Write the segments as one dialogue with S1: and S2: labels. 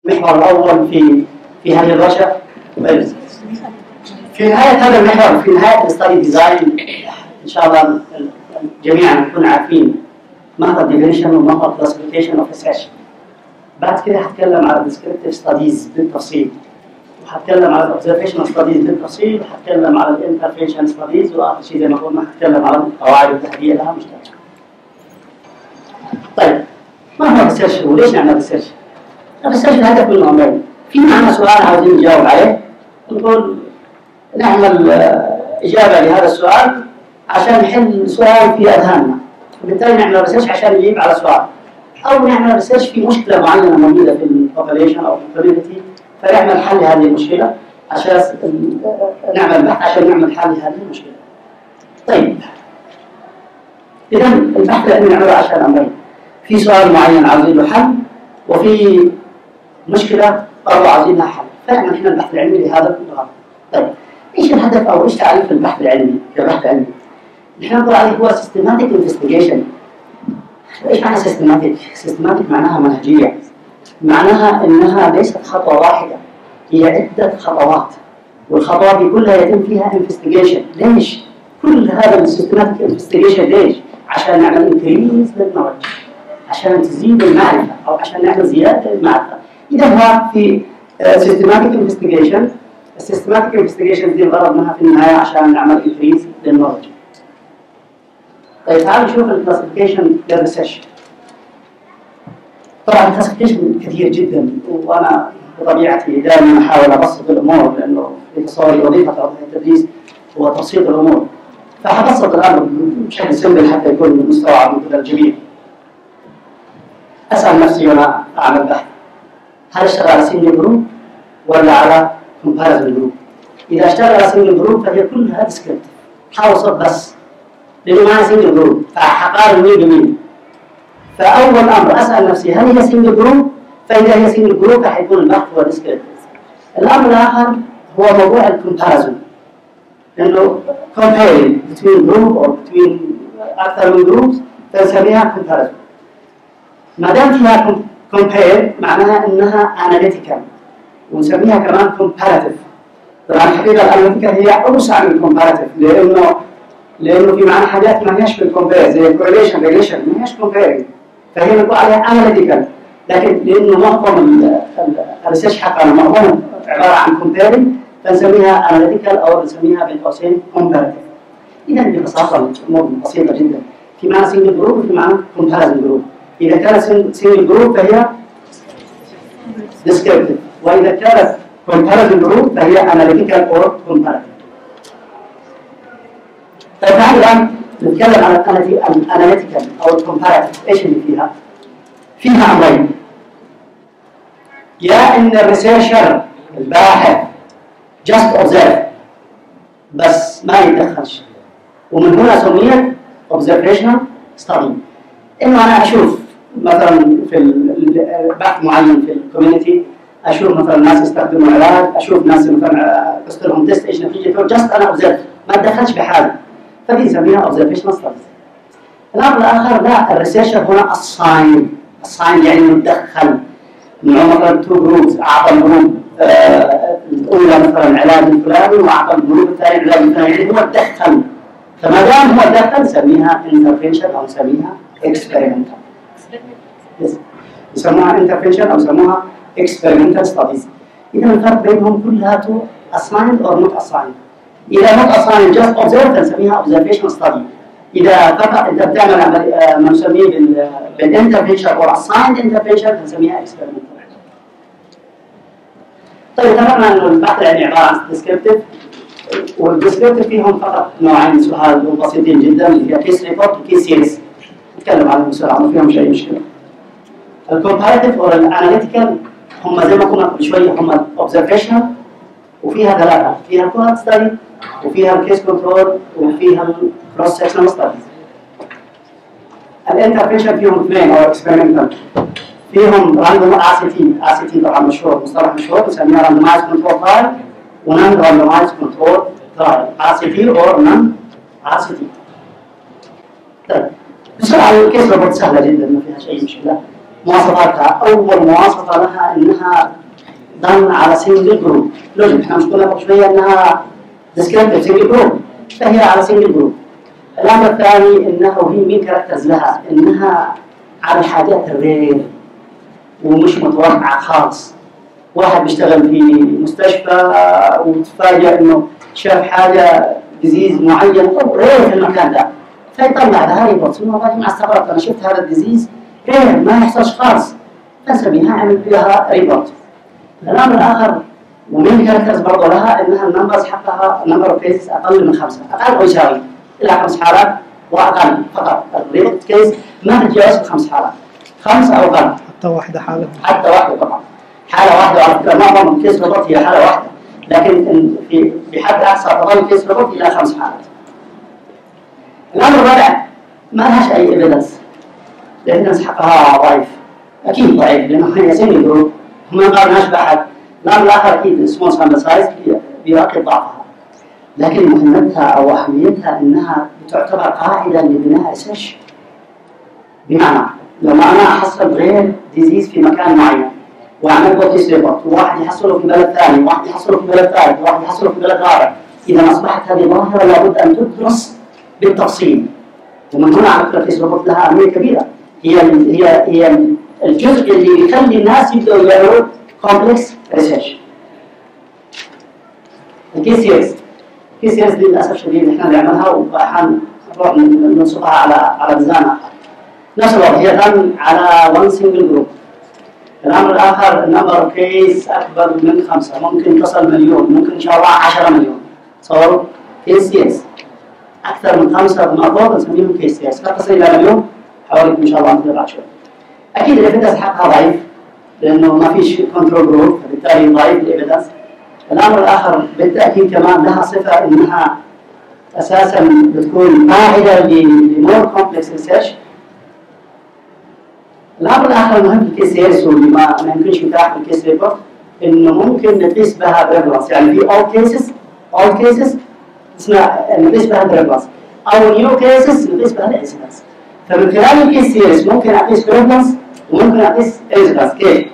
S1: المحور الاول في في هذه الورشه في نهايه هذا المحور في نهايه الستادي ديزاين ان شاء الله جميعا نكون عارفين ما هو الديفينيشن وما هو الكلاسيفيكيشن اوف ريسيرش بعد كده هتكلم على الديسكريبتيف ستاديز بالتفصيل وهتكلم على الاوبزرفيشنال ستاديز بالتفصيل وهتكلم على الانترفيشن ستاديز واخر شيء زي ما قلنا هتكلم على القواعد التحديديه لها مشتركه. طيب ما هو الريسيرش وليش نعمل ريسيرش؟ الريسيرش الهدف منه امرين في معنا سؤال عاوزين نجاوب عليه نقول نعمل اجابه لهذا السؤال عشان نحل سؤال في اذهاننا وبالتالي نعمل ريسيرش عشان نجيب على سؤال او نعمل ريسيرش في مشكله معينه موجوده في البوبوليشن او في الكوميونتي فنعمل حل لهذه المشكله عشان نعمل بحث عشان نعمل حل لهذه المشكله. طيب اذا البحث اللي نعمله عشان امرين في سؤال معين عاوزين له حل وفي مشكله برضه عاوزين لها حل فنعمل احنا البحث العلمي لهذا الغرض. طيب ايش الهدف او ايش تعريف البحث العلمي كبحث علمي؟ نحن نقول عليه هو systematic investigation ايش معنى systematic؟ systematic معناها منهجيه معناها انها ليست خطوه واحده هي عده خطوات والخطوات دي كلها يتم فيها انفستيجيشن ليش؟ كل هذا السيستماتيك انفستيجيشن ليش؟ عشان نعمل انكريز للنولج عشان تزيد المعرفه او عشان نعمل زياده المعرفه اذا هو في سيستماتيك انفستيجيشن السيستماتيك انفستيجيشن دي الغرض منها في النهايه عشان نعمل انكريز للنولج طيب تعالوا نشوف الكلاسيفيكيشن للريسيرش طبعا الكلاسيفيكيشن كثير جدا وانا بطبيعتي دائما احاول ابسط الامور لانه في تصوري وظيفه التدريس هو تبسيط الامور فحبسط الامر بشكل سمبل حتى يكون مستوعب من قبل الجميع اسال نفسي وانا اعمل بحث هل اشتغل على سنجل جروب ولا على كومباريزن جروب؟ اذا اشتغل على سنجل جروب فهي كلها ديسكريبتيف حاوصف بس لانه معنا سنجل جروب فحقارن مين بمين فاول امر اسال نفسي هل هي سنجل جروب؟ فاذا هي سنجل جروب فحيكون البحث هو ديسكريبتيف الامر الاخر هو موضوع الكومباريزن انه comparing between group or between اكثر من groups فنسميها comparison ما دام فيها compare معناها انها analytical ونسميها كمان comparative طبعا الحقيقه الاناليتيكال هي اوسع من الكومباراتيف لانه لانه في معنى حاجات ما هيش بالكومبير زي الكورليشن ريليشن ما هيش كومبيرنج فهي بنقول عليها اناليتيكال لكن لانه معظم الريسيرش حقنا معظمه عباره عن كومبيرنج فنسميها اناليتيكال او نسميها بين قوسين كومباراتيف اذا ببساطه الامور بسيطه جدا في معنى سنجل جروب وفي معنى كومباريزن جروب اذا كانت سنجل جروب فهي ديسكريبتيف واذا كانت كومباريزن جروب فهي اناليتيكال اور كومباراتيف طيب تعالوا الان نتكلم عن الاناليتيكال او الكومباراتيف ايش اللي فيها؟ فيها امرين يا ان الريسيرشر الباحث just observe بس ما يتدخلش ومن هنا سميت observational study انه انا اشوف مثلا في بحث معين في الكوميونتي اشوف مثلا ناس يستخدموا علاج اشوف ناس مثلا قصت لهم تيست ايش نتيجته جاست انا اوبزرف ما اتدخلش بحاجه فدي نسميها observational studies الامر الاخر لا الريسيرشر هنا الصاين الصاين يعني متدخل انه مثلا تو جروبز اعطى الجروب آه الاولى مثلا العلاج الفلاني واعطى الجروب الثاني العلاج الفلاني يعني هو تدخل فما دام هو تدخل نسميها انترفنشن او نسميها اكسبيرمنتال يسموها انترفنشن او يسموها experimental studies اذا الفرق بينهم كلها assigned or not assigned اذا not assigned just observe نسميها observational study اذا فقط انت بتعمل ما نسميه بالانترفنشن او assigned intervention نسميها experimental طيب اتفقنا انه البحث العلمي عباره عن ديسكريبتيف والديسكريبتيف فيهم فقط نوعين سؤال بسيطين جدا اللي هي كيس ريبورت وكيس سيريز نتكلم عنهم بسرعه ما فيهم اي مشكله الكومباريتيف او الاناليتيكال هم زي ما قلنا قبل شويه هم الاوبزرفيشنال وفيها ثلاثه فيها الكوهات ستادي وفيها الكيس كنترول وفيها الكروس سكشنال ستاديز الانترفيشن فيهم اثنين او اكسبيرمنتال فيهم راندوم ار سي تي ار سي تي طبعا مشهور مصطلح مشهور نسميه راندومايز كنترول ترايل ونان راندومايز كنترول ترايل ار سي تي او نان ار سي تي طيب بسرعه الكيس ريبورت سهله جدا ما فيهاش اي مشكله مواصفاتها اول مواصفه لها انها ضمن على سنجل جروب لوجيك احنا مش قلنا قبل شويه انها ديسكريبتيف سنجل جروب فهي على سنجل جروب الامر الثاني انه هي مين كاركترز لها انها على الحاجات الرير ومش متوقعه خالص واحد بيشتغل في مستشفى وتفاجئ انه شاف حاجه ديزيز معين او رير في المكان ده فيطلع لها ريبورت انه والله ما استغربت انا شفت هذا الديزيز رير ما يحصلش خالص فنسميها عمل فيها ريبورت الامر الاخر ومين كاركترز برضه لها انها النمبرز حقها نمبر اوف كيسز اقل من خمسه اقل او يساوي الى خمس حالات واقل فقط الريبورت كيس ما تتجاوز خمس حالات خمسه او اقل
S2: حتى واحدة حالة
S1: حتى واحده طبعا حاله واحده على فكره معظم الكيس ريبورت هي حاله واحده لكن إن في بحد اقصى تظل كيس ريبورت الى خمس حالات. الامر الرابع ما لهاش اي ايفيدنس الايفيدنس حقها ضعيف اكيد ضعيف لانه هي سيمي جروب وما قارناش بأحد الامر الاخر اكيد سمول سامبل سايز بيؤكد ضعفها لكن مهمتها او اهميتها انها تعتبر قاعده لبناء اسش بمعنى لما انا احصل غير ديزيز في مكان معين واعمل بوتيس ريبورت وواحد يحصله في بلد ثاني وواحد يحصله في بلد ثالث وواحد يحصله في بلد رابع اذا اصبحت هذه ظاهره لابد ان تدرس بالتفصيل ومن هنا على فكره فيس ريبورت لها اهميه كبيره هي هي هي الجزء اللي يخلي الناس يبداوا يعملوا كومبلكس ريسيرش الكي سي اس الكي سي اس دي للاسف الشديد احنا بنعملها واحيانا نروح ننصبها على على ميزان اخر نفس الوضع هي دم على وان سنجل جروب الامر الاخر نمبر كيس اكبر من خمسه ممكن تصل مليون ممكن ان شاء الله 10 مليون تصوروا كيس سي اس اكثر من خمسه فما فوق نسميهم كيس سي اس لا تصل الى مليون حوالي ان شاء الله مثل بعد شوي اكيد الايفيدنس حقها ضعيف لانه ما فيش كنترول جروب فبالتالي ضعيف الايفيدنس الامر الاخر بالتاكيد كمان لها صفه انها اساسا بتكون قاعده لمور كومبلكس ريسيرش الامر الاخر المهم في الكيس سيرس واللي ما ما يمكنش يتاح في الكيس ريبورت انه ممكن نقيس بها بريفلنس يعني في اول كيسز اول كيسز اسمها نقيس بها بريفلنس او نيو كيسز نقيس بها الانسيدنس فمن خلال الكيس سيرس ممكن اقيس بريفلنس وممكن اقيس انسيدنس كيف؟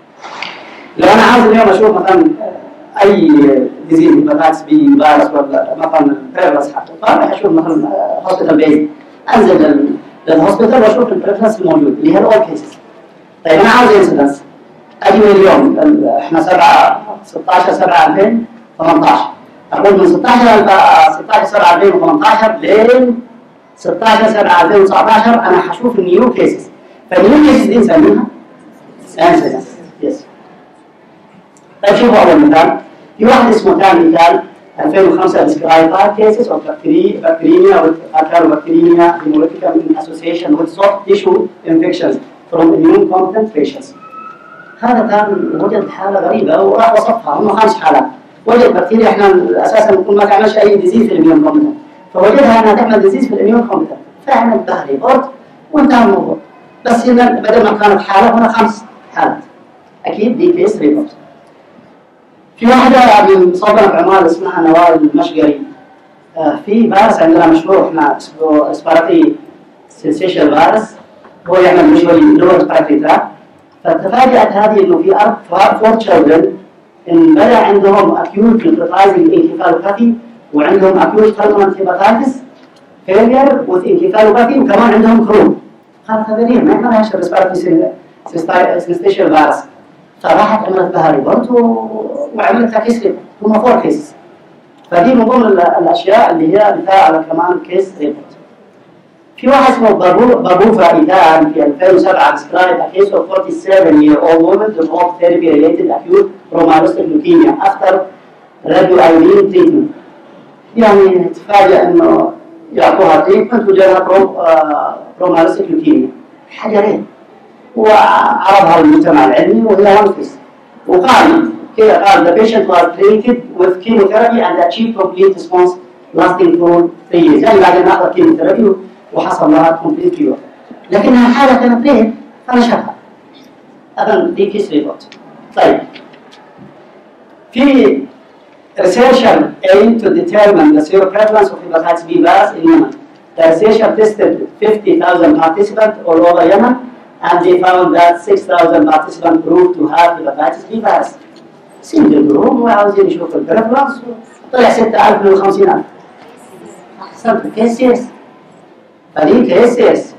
S1: لو انا عاوز اليوم اشوف مثلا اي ديزيز هيباتايتس بي فيروس ولا مثلا البريفلنس حقه فانا اشوف مثلا هوسبيتال بيز انزل لل- للهوسبيتال واشوف البريفلنس الموجود اللي هي الاول كيسز طيب انا عاوز انسيدنس اجي من اليوم ال- احنا 7 16 7 2018 اقول من 16 الف- 16 7 2018 لين 16 7 2019 انا حشوف النيو كيسز فالنيو كيسز دي نسميها انسيدنس يس طيب شوفوا اول مثال في واحد اسمه ثاني مثال 2005 described five cases of bacteria, bacteremia with Acarobacteremia hemolytica in association with soft tissue infections from immune competent patients. هذا كان وجد حالة غريبة وراح وصفها هم خمس حالات وجد بكتيريا احنا اساسا نكون ما تعملش اي ديزيز في الاميون كومبتنت فوجدها انها تعمل ديزيز في الاميون كومبتنت فعمل بها ريبورت وانتهى الموضوع بس هنا بدل ما كانت حالة هنا خمس حالات اكيد دي كيس ريبورت في واحدة مصابة بعمال اسمها نوال المشقري آه، في فيروس عندنا مشهور احنا اسمه اسبارتي سنسيشن فيروس هو يعمل مشوي لور اسبارتي تراك فتفاجأت هذه انه في أرب فور تشيلدرن ان بدا عندهم acute necrotizing encephalopathy وعندهم acute fulminant hepatitis failure with encephalopathy وكمان عندهم كروب قالت هذا ليه ما يعملهاش الريسبيرتي سنسيشن فيروس فراحت عملت بها ريبورت و- وعملتها كيس ريبورت هم فور كيسز فدي من ضمن ال- الاشياء اللي هي مثال على كمان كيس ريبورت في واحد اسمه بابو بابوفا ايدان في 2007 described a case of 47 year old woman developed therapy related acute promyelocytic leukemia after radioiodine treatment يعني تفاجأ انه يعطوها تريتمنت وجالها برو بروميلوسيك لوكيميا حجرين وعرضها للمجتمع العلمي وهي منفس وقال كذا قال the patient was treated with chemotherapy and achieved complete response lasting for three years يعني بعد ما اخذت كيموثيرابي وحصل لها complete cure لكنها حالة كانت ريد فنشرها هذا دي كيس ريبورت طيب في researcher aimed to determine the seroprevalence of hepatitis B virus in Yemen. The researcher tested 50,000 participants all over Yemen and they found that 6,000 participants proved to have hepatitis B virus. سنجل جروب وعاوزين نشوف البريفلانس طلع 6000 من 50000 احسنت كيس يس فدي كيس يس